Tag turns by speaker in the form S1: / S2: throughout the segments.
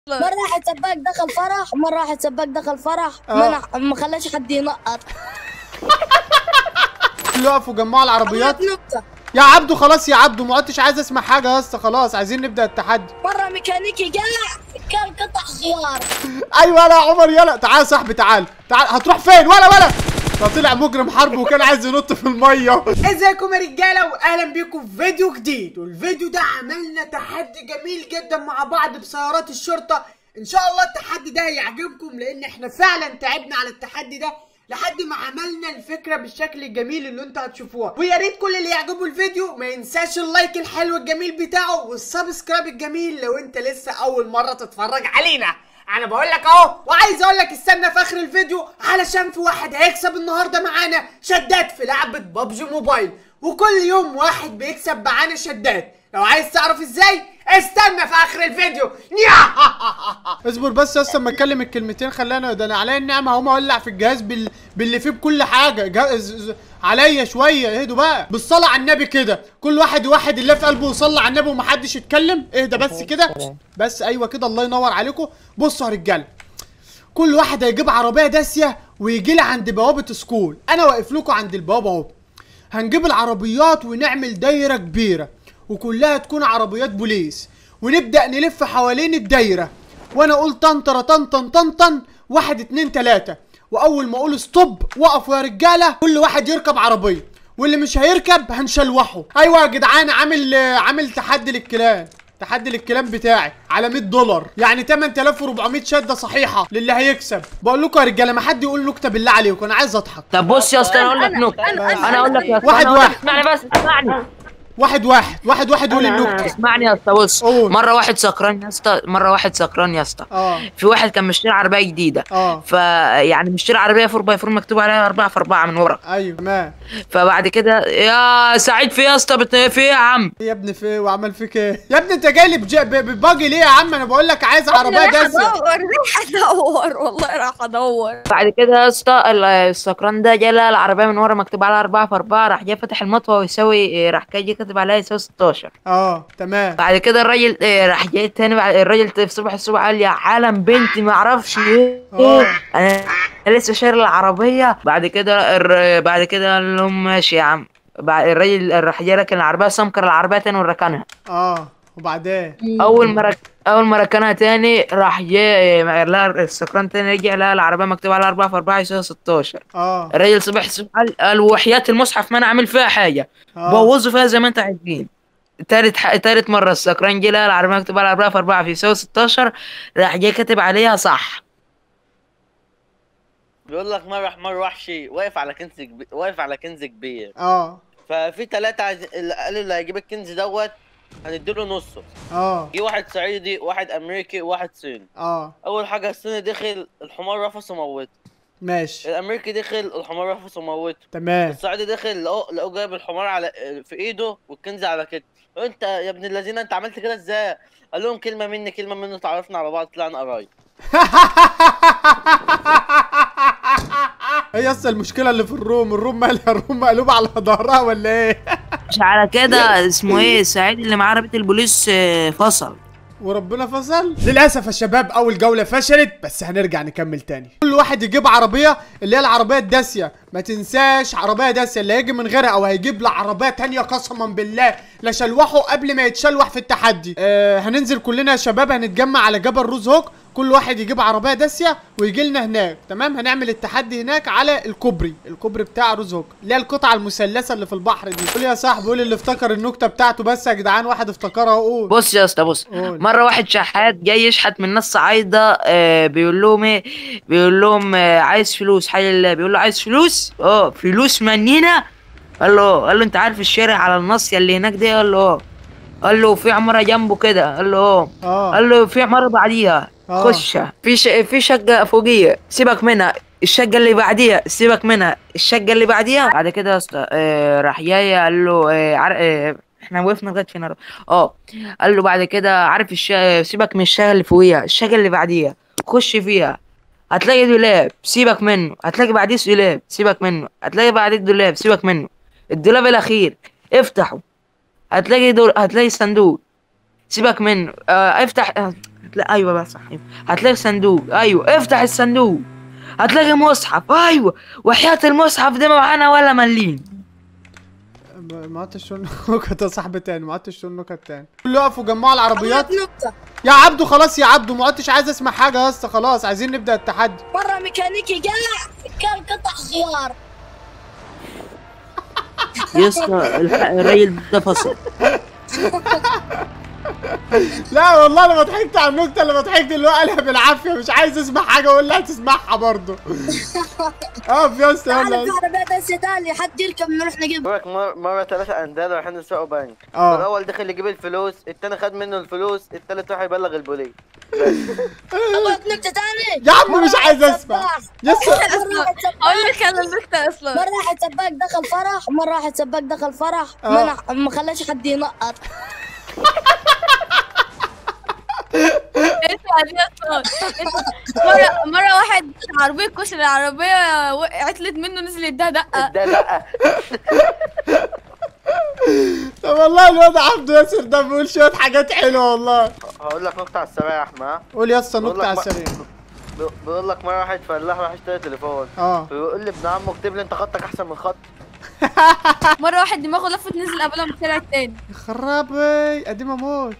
S1: مرة واحد سباك دخل فرح مرة واحد سباك دخل فرح
S2: آه.
S1: ما ما خلاش حد ينقط
S2: يقفوا جمعوا العربيات
S1: عملت نكتة
S2: يا عبدو خلاص يا عبدو ما عدتش عايز اسمع حاجه يا اسطى خلاص عايزين نبدا التحدي
S1: مرة ميكانيكي جاع كان قطع خيار
S2: ايوه يلا يا عمر يلا تعال يا صاحبي تعال تعال هتروح فين ولا ولا ده طلع مجرم حرب وكان عايز ينط في الميه
S3: ازيكم يا رجاله واهلا بيكم في فيديو جديد والفيديو ده عملنا تحدي جميل جدا مع بعض بسيارات الشرطه ان شاء الله التحدي ده هيعجبكم لان احنا فعلا تعبنا على التحدي ده لحد ما عملنا الفكره بالشكل الجميل اللي انتوا هتشوفوها ويا ريت كل اللي يعجبه الفيديو ما ينساش اللايك الحلو الجميل بتاعه والسبسكرايب الجميل لو انت لسه اول مره تتفرج علينا انا بقول لك اهو وعايز اقول لك استنى في اخر الفيديو علشان في واحد هيكسب النهارده معانا شدات في لعبه بابجي موبايل وكل يوم واحد بيكسب معانا شدات لو عايز تعرف ازاي استنى في اخر الفيديو
S2: اصبر بس يا اسطى اما اتكلم الكلمتين خلينا ده انا عليا النعمه هقوم اولع في الجهاز بال... باللي فيه بكل حاجه جهاز... عليا شويه اهدوا بقى بالصلاه على النبي كده كل واحد واحد اللي في قلبه يصلي على النبي ومحدش يتكلم اهدى بس كده بس ايوه كده الله ينور عليكم بصوا يا رجاله كل واحد هيجيب عربيه داسيه ويجي لي عند بوابه سكول انا واقف لكم عند البوابه اهو هنجيب العربيات ونعمل دايره كبيره وكلها تكون عربيات بوليس ونبدا نلف حوالين الدايره وانا اقول طنطره طنطن طنطن واحد اتنين تلاته واول ما اقول ستوب وقفوا يا رجاله كل واحد يركب عربيه واللي مش هيركب هنشلوحه ايوه يا جدعان عامل عامل تحدي للكلام تحدي للكلام بتاعي على 100 دولار يعني 8400 شده صحيحه للي هيكسب بقول لكم يا رجاله ما حد يقول نكته بالله عليكم انا عايز اضحك
S4: طب بص يا اسطى انا اقول لك نكته
S1: أنا- أنا-
S4: انا اقول لك يا اسطى
S2: واحد
S4: أنا أقول لك-
S2: واحد.
S4: اسمعني بس اسمعني
S2: واحد واحد واحد واحد يقول النكته
S4: اسمعني يا اسطى بص
S2: قول.
S4: مره واحد سكران يا اسطى مره واحد سكران يا اسطى
S2: اه
S4: في واحد كان مشتري عربيه جديده
S2: اه
S4: فيعني مشتري عربيه 4 باي 4 مكتوب عليها 4 في 4 من ورا
S2: ايوه تمام
S4: فبعد كده يا سعيد في يا اسطى بت- في ايه يا عم
S2: يا ابني في إيه وعمل فيك ايه يا ابني انت جاي لي بج- ب- بباجي ليه يا عم انا بقول لك عايز عربيه
S1: راح
S2: داسيه
S1: ادور راح ادور والله راح ادور
S4: بعد كده يا اسطى ال- السكران ده جاي لقى العربيه من ورا مكتوب عليها 4 في 4 راح جاي فاتح المطوه ويساوي راح جاي كاتب عليها يساوي 16
S2: اه تمام
S4: بعد كده الراجل آه، راح جاي تاني بعد الراجل في صبح الصبح قال يا عالم بنتي ما اعرفش ايه
S2: آه.
S4: انا أنا لسه شايل العربيه بعد كده الر... بعد كده قال لهم ماشي يا عم بعد الراجل راح جاي ركن العربيه سمكر العربيه تاني وركنها
S2: اه وبعدين
S4: اول ما رك... اول ما ركنها تاني راح جاي لا السكران تاني رجع لقى العربيه مكتوب عليها 4 في 4 يساوي 16
S2: اه
S4: الراجل صبح الصبح قال, قال وحياة المصحف ما انا عامل فيها حاجه
S2: آه.
S4: بوظوا فيها زي ما انت عايزين تالت ح... تالت مرة السكران جه لقى العربية مكتوب عليها 4 في 4 في يساوي 16 راح جاي كاتب عليها صح
S5: بيقول لك مرة حمار وحشي واقف على كنز كبير واقف على كنز كبير
S2: اه
S5: ففي ثلاثة عايز... اللي قالوا اللي هيجيب الكنز دوت هنديله نصه
S2: اه
S5: جه واحد صعيدي واحد امريكي وواحد صيني
S2: اه
S5: اول حاجة الصيني دخل الحمار رفص وموته
S2: ماشي
S5: الامريكي دخل الحمار رفص وموته
S2: تمام
S5: الصعيدي دخل لقوه لقوه جايب الحمار على في ايده والكنز على كتفه انت يا ابن الذين انت عملت كده ازاي قال لهم كلمة مني كلمة منه تعرفنا على بعض طلعنا قرايب
S2: هي اصل المشكله اللي في الروم الروم مالها الروم مقلوبه على ظهرها ولا ايه
S4: مش على كده اسمه ايه سعيد اللي معاه عربية البوليس آه، فصل
S2: وربنا فصل للاسف يا شباب اول جوله فشلت بس هنرجع نكمل تاني كل واحد يجيب عربيه اللي هي العربيه الداسيه ما تنساش عربيه داسيه اللي هيجي من غيرها او هيجيب له عربيه تانية قسما بالله لشلوحه قبل ما يتشلوح في التحدي آه هننزل كلنا يا شباب هنتجمع على جبل روز هوك كل واحد يجيب عربيه داسيه ويجي لنا هناك تمام هنعمل التحدي هناك على الكوبري الكوبري بتاع روز هوك اللي هي القطعه المثلثه اللي في البحر دي قول يا صاحبي قول اللي افتكر النكته بتاعته بس يا جدعان واحد افتكرها قول
S4: بص يا اسطى بص
S2: قول.
S4: مرة واحد شحات جاي يشحت من ناس صعايدة آه بيقول لهم ايه بيقول لهم آه عايز فلوس حي الله بيقول له عايز فلوس اه فلوس مننا قال له قال له انت عارف الشارع على الناصية اللي هناك دي قال له اه قال له في عمارة جنبه كده قال له اه
S2: اه
S4: قال له في عمارة بعديها
S2: آه.
S4: خش في ش... في شقة فوقية سيبك منها الشقة اللي بعديها سيبك منها الشقة اللي بعديها بعد كده يا اسطى آه راح جاي قال له آه عر... آه احنا وقفنا لغاية فين اه قال له بعد كده عارف الش... سيبك من الشقة اللي فوقيها الشقة اللي بعديها خش فيها هتلاقي دولاب سيبك منه هتلاقي بعديه دولاب سيبك منه هتلاقي بعديه دولاب سيبك منه الدولاب الأخير افتحه هتلاقي دول هتلاقي صندوق سيبك منه آه افتح آه هتلاقي ايوه بقى صح أيوة. هتلاقي صندوق ايوه افتح الصندوق هتلاقي مصحف ايوه وحياة المصحف ده ما معانا ولا مليم
S2: ما ما عدتش تقول نكت يا صاحبي تاني ما عدتش تقول نكت تاني كله يقفوا جمعوا العربيات
S1: أقول لك نكتة
S2: يا عبدو خلاص يا عبدو ما عدتش عايز اسمع حاجه يا اسطى خلاص عايزين نبدا التحدي
S1: مرة ميكانيكي قلع كان قطع خيار
S4: يا اسطى الحق الراجل ده فصل
S2: لا والله انا ما ضحكت على النكته اللي ضحكت اللي هو قالها بالعافيه مش عايز اسمع حاجه اقول لها تسمعها برضه اقف يا اسطى
S1: تعال
S2: يلا
S1: في عربية بس تاني حد يركب نروح نجيب
S5: بقولك مر- مرة ثلاثة أندال رايحين يسرقوا بنك
S2: اه.
S5: الأول دخل يجيب الفلوس التاني خد منه الفلوس التالت راح يبلغ البوليس
S1: أقول لك نكتة تاني
S2: يا عم مش عايز اسمع يا اسطى
S1: مرة واحد سباح
S6: اقول لك انا النكته اصلا
S1: مرة واحد سباك دخل فرح مرة واحد سباك دخل فرح
S2: آه.
S1: ما نح- ما خلاش حد ينقط
S6: انت اصلا مره مره واحد عربيه كشري العربيه و- عطلت منه نزل اداها دقه
S5: ده لا
S2: طب والله الواد عبده ياسر ده بيقول شويه حاجات حلوه والله
S5: هقول لك نكتة على السريع يا أحمد
S2: قول يا اسطى
S5: بقول
S2: نكته
S5: لك
S2: على
S5: ما-
S2: السريع
S5: بي- بيقول لك مرة واحد فلاح راح يشتري تليفون
S2: اه
S5: فبيقول لي ابن عمه اكتب لي أنت خطك أحسن من خط
S6: مره واحد دماغه لفت نزل قبلها من الشارع التاني
S2: خرابي قديم اموت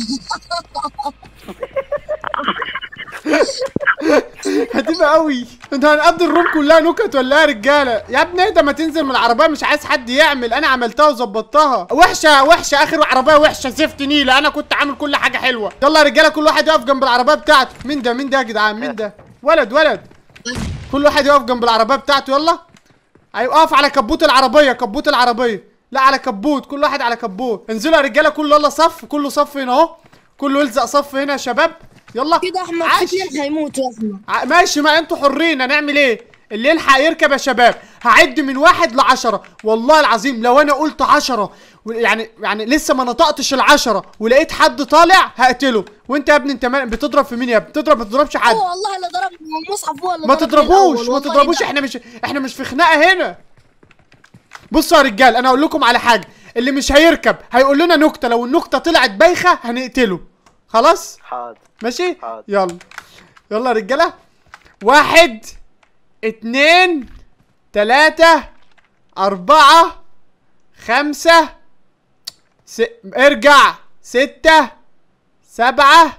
S2: قديمة قوي انت هنقضي الروم كلها نكت ولا ايه يا رجاله يا ابني ده ما تنزل من العربيه مش عايز حد يعمل انا عملتها وظبطتها وحشه وحشه اخر عربيه وحشه زفت نيله انا كنت عامل كل حاجه حلوه يلا يا رجاله كل واحد يقف جنب العربيه بتاعته مين ده مين ده يا جدعان مين ده ولد ولد كل واحد يقف جنب العربيه بتاعته يلا ايوه اقف على كبوت العربيه كبوت العربيه لا على كبوت كل واحد على كبوت انزلوا يا رجاله كله يلا صف كله صف هنا اهو كله يلزق صف هنا يا شباب يلا
S1: كده احمد
S2: عاش.
S1: في اثنين هيموتوا يا احمد
S2: ع- ماشي ما انتوا حرين هنعمل ايه اللي يلحق يركب يا شباب هعد من واحد لعشرة والله العظيم لو انا قلت عشرة و- يعني يعني لسه ما نطقتش العشرة ولقيت حد طالع هقتله وانت يا ابني انت ما- بتضرب في مين يا ابني بتضرب ما تضربش حد
S1: هو والله اللي ضربني المصحف هو اللي
S2: ما
S1: ضربني
S2: تضربوش
S1: الأول،
S2: ما
S1: والله
S2: تضربوش
S1: ده.
S2: احنا مش احنا مش في خناقه هنا بصوا يا رجال انا اقول لكم على حاجه اللي مش هيركب هيقول لنا نكته لو النكته طلعت بايخه هنقتله خلاص
S5: حاضر
S2: ماشي
S5: حاضر.
S2: يلا يلا يا رجاله واحد اتنين تلاتة أربعة خمسة س... ارجع ستة سبعة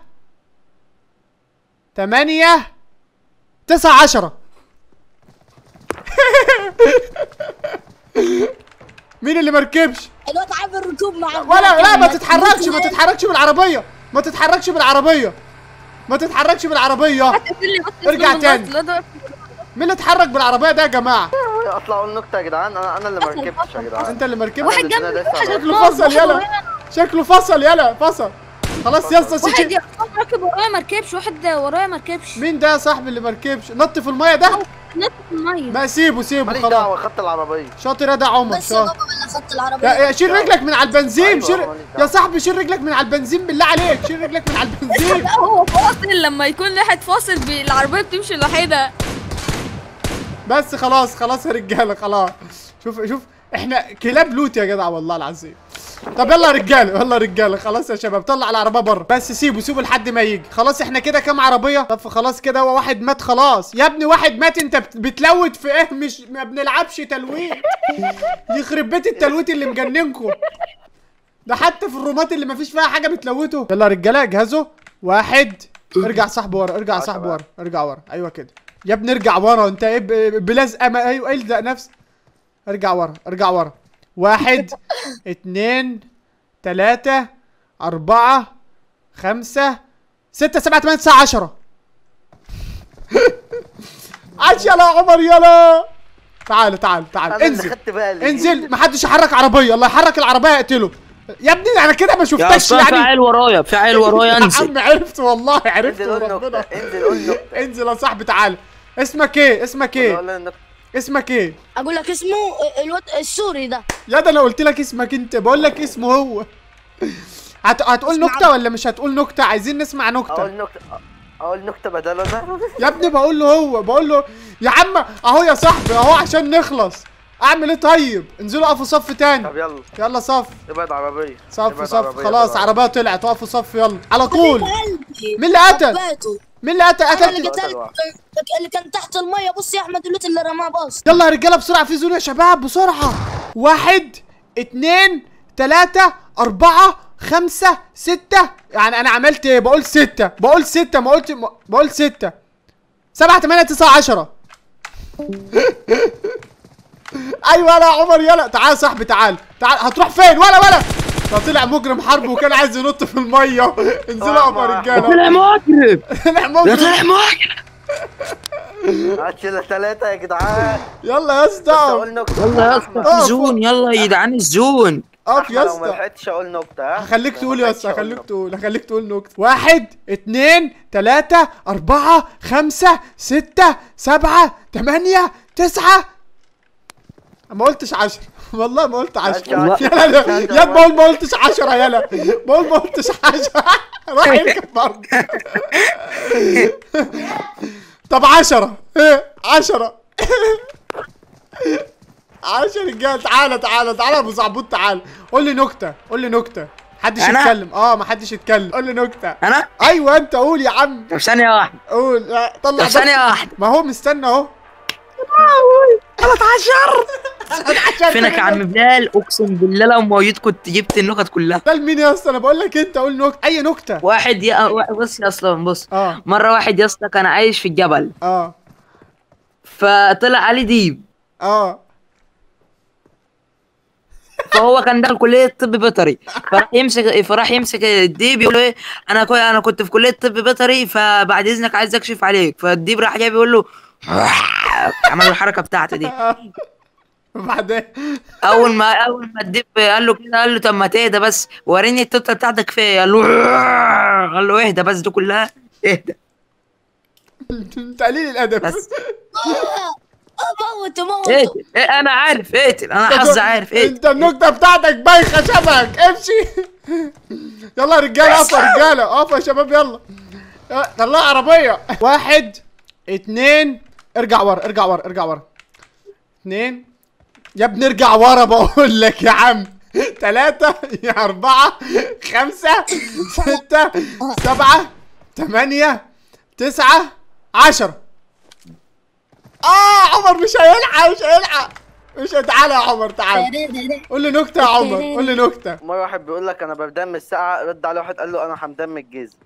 S2: تمانية تسعة عشرة مين اللي مركبش؟
S1: الواد عامل ركوب مع
S2: ولا لا ما تتحركش ما تتحركش بالعربية ما تتحركش بالعربية ما تتحركش بالعربية
S6: هتقتل لي بس
S2: ارجع
S6: اسمه
S2: تاني.
S6: بس، لا ده-
S2: مين اللي اتحرك بالعربية ده يا جماعة؟
S5: اطلع اقول نكتة يا جدعان انا انا اللي ما ركبتش يا جدعان
S2: انت اللي مركبش
S6: واحد
S5: أنا
S6: جنبي
S5: لسه
S6: واحد
S5: ما-
S2: شكله
S6: يطلع،
S2: فصل
S6: واحد
S2: يلا
S6: ورايا-
S2: شكله فصل يلا فصل خلاص يا اسطى
S6: واحد
S2: سكت
S6: يا- راكب ورايا ما ركبش واحد ورايا ما ركبش
S2: مين ده يا صاحبي اللي مركبش نط في المية ده
S6: نط في الميه
S2: ما سيبه سيبه
S5: ماليش
S2: خلاص
S5: دعوة خدت العربية
S2: شاطر يا ده عمر
S1: بس يا
S2: شاطر
S1: بابا اللي اخدت العربية
S2: يا يا شيل رجلك من على البنزين
S5: أيوة،
S2: شيل
S5: ماليش دعوة.
S2: يا صاحبي شيل رجلك من على البنزين بالله عليك شيل رجلك من على البنزين
S6: لا هو فاصل لما يكون واحد فاصل بي- العربيه بتمشي لوحدها
S2: بس خلاص خلاص يا رجاله خلاص شوف شوف احنا كلاب لوت يا جدع والله العظيم طب يلا يا رجاله يلا يا رجاله خلاص يا شباب طلع العربيه بره بس سيبه سيبه لحد ما يجي خلاص احنا كده كام عربيه طب خلاص كده هو واحد مات خلاص يا ابني واحد مات انت بت- بتلوت في ايه مش ما بنلعبش تلويت يخرب بيت التلويت اللي مجننكم ده حتى في الرومات اللي ما فيش فيها حاجه بتلوتوا يلا يا رجاله اجهزوا واحد ارجع صاحب ورا ارجع
S5: عشرة
S2: صاحب
S5: بقى.
S2: ورا ارجع ورا ايوه كده يا ابني ارجع ورا انت ايه ب- بلزقه ما ايوه الزق نفسك ارجع ورا ارجع ورا واحد اتنين تلاتة أربعة خمسة ستة سبعة تمانية تسعة عشرة عاش يلا يا عمر يلا تعال تعال تعال
S5: انا اللي
S2: انزل
S5: خدت بقى اللي
S2: انزل محدش يحرك عربية الله يحرك العربية يقتله يا ابني انا كده ما
S4: يا
S2: شفتكش
S4: اصلا في
S2: يعني
S4: عيل ورايا في عيل ورايا
S2: يا
S4: انزل
S2: عم عرفت والله عرفت
S5: انزل قول
S2: وربنا
S5: نكتة انزل قول نكتة
S2: انزل يا صاحبي تعال اسمك ايه اسمك ايه
S5: قول لي النكتة.
S2: اسمك ايه
S1: اقول لك اسمه الواد السوري ده
S2: يا ده انا قلت لك اسمك انت بقول لك اسمه هو هت... هتقول نكته ولا مش هتقول نكته عايزين نسمع نكته
S5: اقول نكتة اقول نكتة بدل ده
S2: يا ابني بقول له هو بقول له يا عم اهو يا صاحبي اهو عشان نخلص اعمل ايه طيب انزلوا اقفوا صف تاني
S5: طب يلا
S2: يلا صف
S5: ابعد عربيه
S2: صف
S5: ابعد
S2: صف
S5: عربية،
S2: خلاص
S5: ابعد
S2: عربيه طلعت وقفوا صف يلا على طول
S1: قلبي
S2: مين اللي قتل
S1: حبيته.
S2: مين اللي قتل
S1: انا اللي
S2: قتل
S1: قتلت اللي كان تحت الميه بص يا احمد اللوت اللي رماه بص
S2: يلا يا رجاله بسرعه في زون يا شباب بسرعه واحد اتنين تلاتة أربعة خمسة ستة يعني أنا عملت إيه؟ بقول ستة بقول ستة ما قلت ما- بقول ستة سبعة تمانية تسعة عشرة أيوة يلا يا عمر يلا تعال يا صاحبي تعال تعال هتروح فين ولا ولا ده طلع مجرم حرب وكان عايز ينط في المية انزلوا اقفوا يا رجالة
S4: طلع مجرم
S2: طلع
S4: ده
S2: مجرم
S4: طلع مجرم
S5: هاتشيل ثلاثة يا جدعان
S2: يلا يا
S5: بس
S2: اسطى
S5: اقول نكتة
S4: يلا يا اسطى
S2: آه،
S4: في زون يلا يا جدعان الزون
S2: اقف يا
S5: أحمد، لو ما
S2: اسطى
S5: لحقتش اقول نكتة ها
S2: هخليك
S5: لو
S2: تقول
S5: ما
S2: يا
S5: لحقتش
S2: اسطى
S5: أقول
S2: هخليك
S5: نكتة.
S2: تقول هخليك تقول نكتة واحد اتنين تلاتة أربعة خمسة ستة سبعة تمانية تسعة ما قلتش عشرة والله ما قلت عشرة
S5: والله.
S2: يلا يلا يا بقول ما قلتش عشرة يلا بقول ما قلتش عشرة راح يركب برضه طب عشرة ايه عشرة عشرة رجاله تعالى تعالى تعالى يا ابو زعبوط تعالى قول لي نكتة قول لي نكتة محدش
S4: أنا؟
S2: يتكلم اه محدش يتكلم قول لي نكتة
S4: انا
S2: ايوه انت قول يا عم
S4: طب ثانية واحدة
S2: قول لا، طلع
S4: طب
S2: بس.
S4: ثانية واحدة
S2: ما هو مستنى اهو
S4: 13 فينك يا عم بلال اقسم بالله لو موجود كنت جبت النكت كلها
S2: ده لمين يا اسطى انا بقول لك انت قول نكتة اي نكتة
S4: واحد يا بص يا اسطى بص
S2: اه
S4: مرة واحد يا اسطى كان عايش في الجبل
S2: اه
S4: فطلع عليه ديب
S2: اه
S4: فهو كان داخل كلية طب بيطري فراح يمسك فراح يمسك الديب يقول له ايه انا كو... انا كنت في كلية طب بيطري فبعد اذنك عايز اكشف عليك فالديب راح جاي بيقول له عمل الحركة بتاعته دي
S2: وبعدين
S4: اول ما اول ما الديب قال له كده قال له طب ما تهدى بس وريني التوته بتاعتك فين قال له قال له اهدى بس دي كلها اهدى
S2: تقليل الادب
S4: بس
S1: موت موت
S4: اقتل إيه انا عارف اقتل انا حظ عارف اقتل
S2: انت النكته بتاعتك بايخه شبك امشي يلا يا رجاله اقفوا يا رجاله اقفوا يا شباب يلا يلا، طلع عربيه واحد اتنين ارجع ورا ارجع ورا ارجع ورا اتنين يا ابني ارجع ورا بقول لك يا عم تلاتة يا أربعة خمسة ستة سبعة تمانية تسعة عشرة اه عمر مش هيلحق مش هيلحق مش هي- تعالى يا عمر تعالى قول لي نكتة يا عمر قول لي نكتة
S5: مرة واحد بيقول لك انا بردان من الساعة رد عليه واحد قال له انا حمدان من الجيزة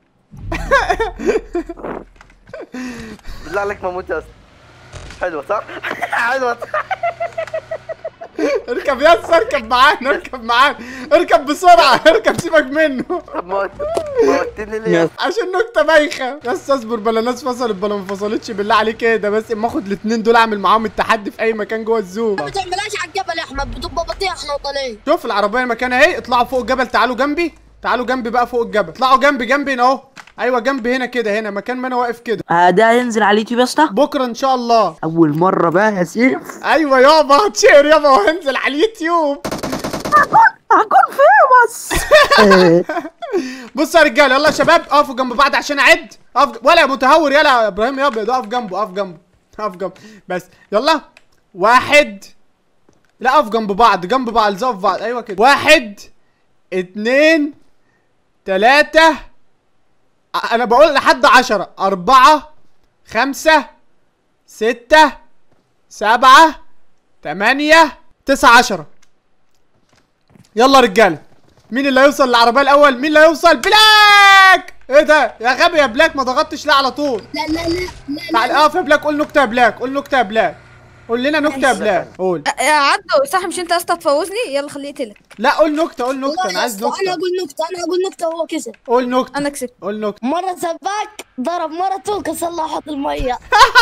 S5: بالله عليك ما موت يا اسطى حلوة صح؟ حلوة صح؟
S2: اركب يا اسطى اركب معانا اركب معانا اركب بسرعة اركب سيبك منه
S5: طب موت موتني ليه يا اسطى؟
S2: عشان نكتة بايخة بس اصبر بلا ناس فصلت بلا ما فصلتش بالله عليك ايه ده بس اما اخد الاتنين دول اعمل معاهم التحدي في اي مكان جوه الزو
S1: ما تعملهاش على الجبل يا احمد بتبقى بطيء احنا وطالعين
S2: شوف العربية مكانها اهي اطلعوا فوق الجبل تعالوا جنبي تعالوا جنبي بقى فوق الجبل اطلعوا جنبي جنبي هنا اهو ايوه جنبي هنا كده هنا مكان ما انا واقف كده
S4: آه ده هينزل على اليوتيوب يا اسطى
S2: بكره ان شاء الله
S4: اول مره بقى يا سيف
S2: ايوه يابا هتشير يابا وهنزل على اليوتيوب
S4: هكون فيمس
S2: بصوا يا رجاله يلا يا شباب اقفوا جنب بعض عشان اعد اقف ولا يا متهور يلا يا ابراهيم يا ابيض اقف جنبه اقف جنبه اقف جنبه بس يلا واحد لا اقف جنب بعض جنب بعض الزقوا في بعض ايوه كده واحد اتنين تلاتة أ- انا بقول لحد عشرة اربعة خمسة ستة سبعة تمانية تسعة عشرة يلا رجاله مين اللي هيوصل للعربيه الاول مين اللي هيوصل بلاك ايه ده يا غبي يا بلاك ما ضغطتش لا على طول
S1: لا لا لا لا
S2: تعال اقف يا بلاك قول نكته يا بلاك قول نكته يا بلاك قول لنا نكته يا بلاك قول
S6: يا عدو صح مش انت اصلا تفوزني يلا خليه يقتلك
S2: لا قول نكته قول نكته
S1: والله
S2: انا
S1: يا
S2: عايز
S1: اسطى، انا
S2: نكته
S1: اقول نكته انا اقول نكته وهو كسب
S2: قول نكته
S6: انا كسبت
S2: قول نكته
S1: مره سباك ضرب مرته وكسر لها حوض الميه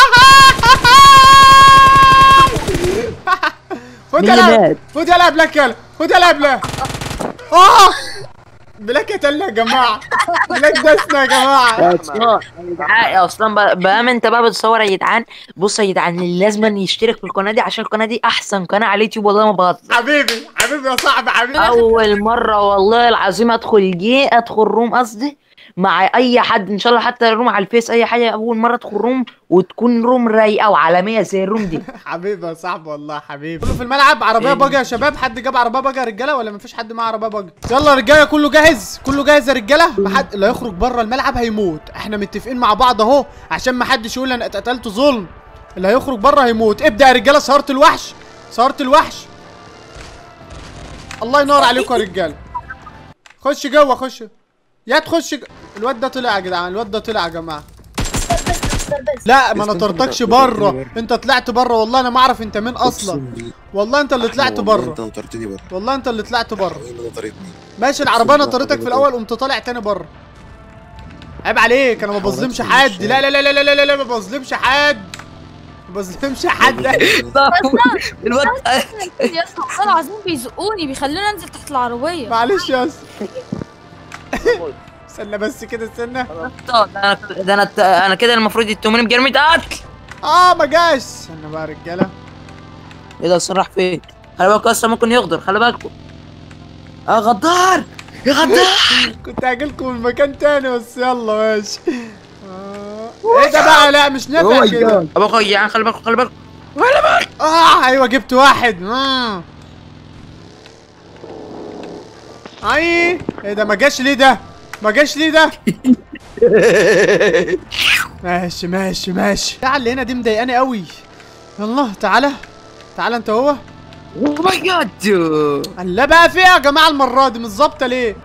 S2: خد
S4: مين
S2: يلا
S4: اللي مات؟
S2: خد يلا يا بلاك يلا خد يلا يا بلاك اه بلاك قتلنا يا جماعه بلاك دسنا يا جماعه
S4: يا اسطى يا جدعان يا اصلا بقى انت بقى بتصور يا جدعان بص يا جدعان اللي لازم يشترك في القناه دي عشان القناه دي احسن قناه على اليوتيوب والله ما بهزر
S2: حبيبي حبيبي يا صاحبي حبيبي
S4: اول مره والله العظيم ادخل جي ادخل روم قصدي مع اي حد ان شاء الله حتى روم على الفيس اي حاجه اول مره ادخل روم وتكون روم رايقه وعالميه زي الروم دي
S2: حبيبي يا صاحبي والله حبيبي كله في الملعب عربيه باجي يا شباب حد جاب عربيه باجي يا رجاله ولا مفيش حد معاه عربيه باجي يلا يا رجاله كله جاهز كله جاهز يا رجاله محد اللي هيخرج بره الملعب هيموت احنا متفقين مع بعض اهو عشان ما حدش يقول انا اتقتلت ظلم اللي هيخرج بره هيموت ابدا يا رجاله سهره الوحش سهره الوحش الله ينور عليكم يا رجاله خش جوه خش يا تخش جو... الواد ده طلع يا جدعان الواد ده طلع يا جماعه لا ما انا طردكش بره انت طلعت بره والله انا ما اعرف انت مين اصلا والله انت اللي طلعت
S7: انت
S2: بره
S7: نطرتني بره
S2: والله انت اللي طلعت بره
S7: مين اللي نطرتني
S2: ماشي العربيه انا طريتك في الاول قمت طالع تاني بره عيب عليك انا ما بظلمش حد لا لا لا لا لا لا لا ما بظلمش حد ما بظلمش حد
S4: الواد
S6: يا اسطى والله العظيم بيزقوني بيخلوني انزل تحت العربيه
S2: معلش يا اسطى استنى بس كده استنى
S4: ده انا ده انا انا كده المفروض يتهموني بجريمه قتل
S2: اه ما جاش استنى بقى يا رجاله
S4: ايه ده أصلاً راح فين خلي بالك اصلا ممكن يغدر خلي بالكم اه غدار يا غدار
S2: كنت هاجيلكم من مكان تاني بس يلا ماشي آه. ايه ده بقى لا مش نافع كده
S4: ابو اخويا يعني خلي بالكم خلي بالكم
S2: اه ايوه جبت واحد آه. اي ايه ده ما جاش ليه ده ما جاش ليه ده ماشي ماشي ماشي تعال اللي هنا دي مضايقاني قوي يلا تعالى تعالى انت هو
S4: اوه ماي جاد
S2: لا بقى فيها يا جماعه المره دي مش ظابطه ليه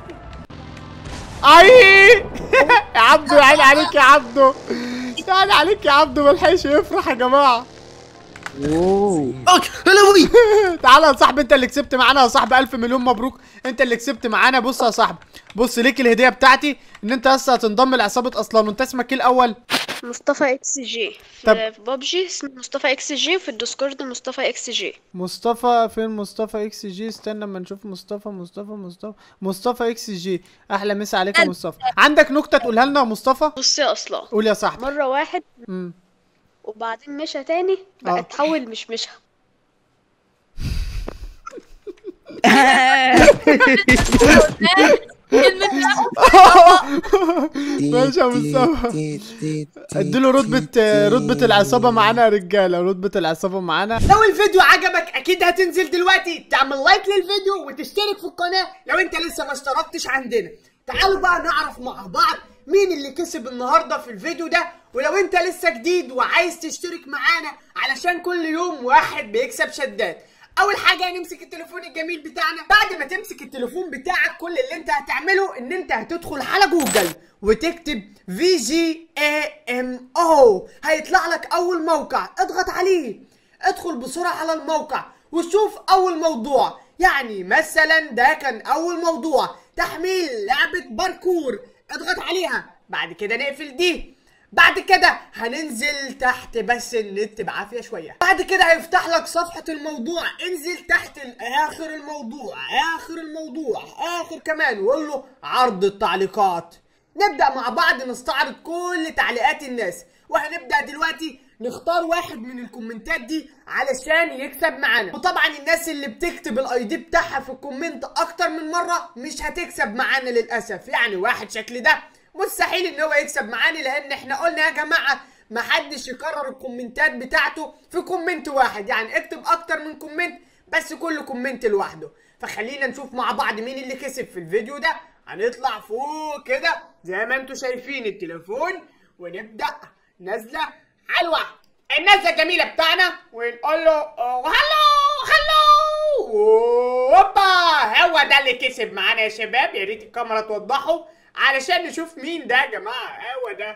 S2: اي يا عبدو يا عيني عليك يا عبدو يا عيني عليك يا عبدو ملحقش يفرح يا جماعه
S4: اوه هلاوي
S2: تعالى يا صاحبي انت اللي كسبت معانا يا صاحبي الف مليون مبروك انت اللي كسبت معانا بص يا صاحبي بص ليك الهديه بتاعتي ان انت لسه هتنضم لعصابه اصلا وانت اسمك ايه الاول
S8: مصطفى اكس جي
S2: طب-
S8: في في بابجي اسمه مصطفى اكس جي وفي الديسكورد مصطفى اكس جي
S2: مصطفى فين مصطفى اكس جي استنى اما نشوف مصطفى مصطفى مصطفى مصطفى اكس جي احلى مسا عليك يا مصطفى عندك نكته تقولها لنا يا مصطفى
S8: بص يا اصلا
S2: قول يا صاحبي
S8: مرة واحد
S2: امم
S8: وبعدين مشى تاني
S2: اه.
S8: بقى اتحول مش مشى
S2: ماشي يا مصطفى اديله رتبة رتبة العصابة معانا يا رجالة رتبة العصابة معانا
S3: لو الفيديو عجبك اكيد هتنزل دلوقتي تعمل لايك للفيديو وتشترك في القناة لو انت لسه ما اشتركتش عندنا تعالوا بقى نعرف مع بعض مين اللي كسب النهارده في الفيديو ده ولو انت لسه جديد وعايز تشترك معانا علشان كل يوم واحد بيكسب شدات اول حاجه هنمسك التليفون الجميل بتاعنا بعد ما تمسك التليفون بتاعك كل اللي انت هتعمله ان انت هتدخل على جوجل وتكتب في جي اي ام او هيطلع لك اول موقع اضغط عليه ادخل بسرعه على الموقع وشوف اول موضوع يعني مثلا ده كان اول موضوع تحميل لعبه باركور اضغط عليها بعد كده نقفل دي بعد كده هننزل تحت بس النت بعافيه شويه بعد كده هيفتح لك صفحه الموضوع انزل تحت ال- اخر الموضوع اخر الموضوع اخر كمان وقول له عرض التعليقات نبدا مع بعض نستعرض كل تعليقات الناس وهنبدا دلوقتي نختار واحد من الكومنتات دي علشان يكسب معانا وطبعا الناس اللي بتكتب الاي دي بتاعها في الكومنت اكتر من مره مش هتكسب معانا للاسف يعني واحد شكل ده مستحيل ان هو يكسب معانا لان احنا قلنا يا جماعه محدش يكرر الكومنتات بتاعته في كومنت واحد يعني اكتب اكتر من كومنت بس كل كومنت لوحده فخلينا نشوف مع بعض مين اللي كسب في الفيديو ده هنطلع فوق كده زي ما انتم شايفين التليفون ونبدا نازله على الوعد النازله الجميله بتاعنا ونقول له أوه، هلو هلو هوبا هو ده اللي كسب معانا يا شباب يا ريت الكاميرا توضحه علشان نشوف مين ده يا جماعه هو ده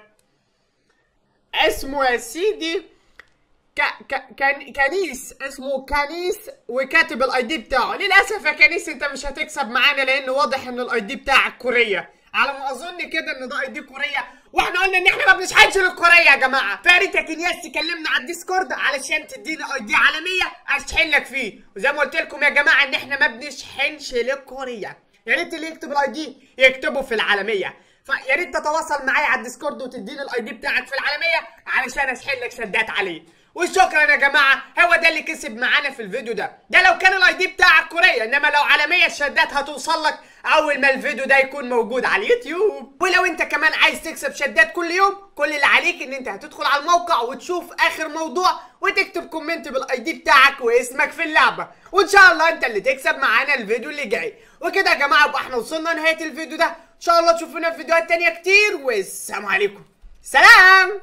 S3: اسمه يا سيدي ك... ك... كان... كنيس اسمه كنيس وكاتب الاي دي بتاعه للاسف يا كنيس انت مش هتكسب معانا لان واضح ان الاي دي بتاعك كوريه على ما اظن كده ان ده اي دي كوريه واحنا قلنا ان احنا ما بنشحنش للكوريه يا جماعه فيا ريت يا كنياس تكلمنا على الديسكورد علشان تدينا اي دي عالميه اشحن لك فيه وزي ما قلت لكم يا جماعه ان احنا ما بنشحنش للكوريه يا ريت اللي يكتب الاي دي يكتبه في العالميه فيا ريت تتواصل معايا على الديسكورد وتديني الاي دي بتاعك في العالميه علشان اشحن لك شدات عليه وشكرا يا جماعه هو ده اللي كسب معانا في الفيديو ده ده لو كان الاي دي بتاعك كوريا انما لو عالميه الشدات هتوصل لك اول ما الفيديو ده يكون موجود على اليوتيوب ولو انت كمان عايز تكسب شدات كل يوم كل اللي عليك ان انت هتدخل على الموقع وتشوف اخر موضوع وتكتب كومنت بالاي دي بتاعك واسمك في اللعبه وان شاء الله انت اللي تكسب معانا الفيديو اللي جاي وكده يا جماعه يبقى احنا وصلنا لنهايه الفيديو ده ان شاء الله تشوفونا في فيديوهات تانية كتير والسلام عليكم سلام